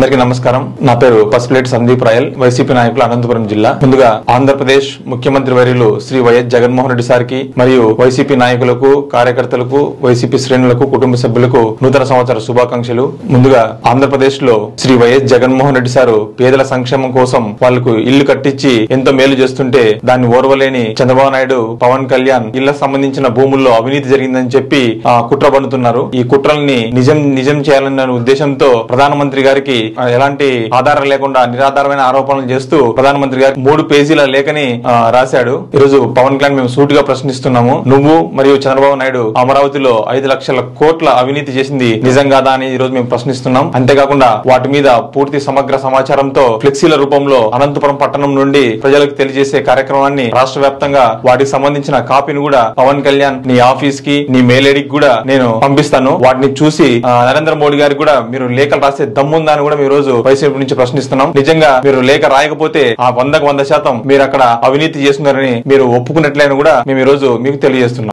అందరికీ నమస్కారం నా పేరు పసుపులేటి సందీప్ రాయల్ వైసీపీ నాయకులు అనంతపురం జిల్లా ముందుగా ఆంధ్రప్రదేశ్ ముఖ్యమంత్రి వర్యులు శ్రీ వైఎస్ జగన్మోహన్ రెడ్డి సార్కి మరియు వైసీపీ నాయకులకు కార్యకర్తలకు వైసీపీ శ్రేణులకు కుటుంబ సభ్యులకు నూతన సంవత్సర శుభాకాంక్షలు ముందుగా ఆంధ్రప్రదేశ్ లో శ్రీ వైఎస్ జగన్మోహన్ రెడ్డి సారు పేదల సంక్షేమం కోసం వాళ్లకు ఇల్లు కట్టించి ఎంతో మేలు చేస్తుంటే దాన్ని ఓర్వలేని చంద్రబాబు నాయుడు పవన్ కళ్యాణ్ ఇళ్లకు సంబంధించిన భూముల్లో అవినీతి జరిగిందని చెప్పి ఆ, కుట్ర పన్నుతున్నారు ఈ కుట్రల్ని నిజం నిజం చేయాలన్న ఉద్దేశంతో ప్రధానమంత్రి గారికి ఆ, ఎలాంటి ఆధారం లేకుండా నిరాధారమైన ఆరోపణలు చేస్తూ ప్రధానమంత్రి గారికి మూడు పేజీల లేఖని ఆ, రాశాడు ఈరోజు పవన్ కళ్యాణ్ మేము సూటిగా ప్రశ్నిస్తున్నాము నువ్వు మరియు చంద్రబాబు నాయుడు అమరావతిలో ఐదు లక్షల కోట్ల అవినీతి చేసింది నిజం కాదా అని ఈ రోజు మేము ప్రశ్నిస్తున్నాం అంతేకాకుండా వాటి మీద పూర్తి సమగ్ర సమాచారంతో ఫ్లెక్సీల రూపంలో అనంతపురం పట్టణం నుండి ప్రజలకు తెలియజేసే కార్యక్రమాన్ని రాష్ట్ర వ్యాప్తంగా వాటికి సంబంధించిన కాపీని కూడా పవన్ కళ్యాణ్ నీ ఆఫీస్ కి నీ మెయిల్ ఐడికి కూడా నేను పంపిస్తాను వాటిని చూసి ఆ, నరేంద్ర మోడీ గారికి కూడా మీరు లేఖలు రాసే దమ్ముందా అని కూడా మేము ఈ రోజు వైసీపీ నుంచి ప్రశ్నిస్తున్నాం నిజంగా మీరు లేఖ రాయకపోతే ఆ వందకు వంద శాతం మీరు అక్కడ అవినీతి చేస్తున్నారని మీరు ఒప్పుకున్నట్లయినా కూడా మేము ఈ రోజు మీకు తెలియజేస్తున్నాం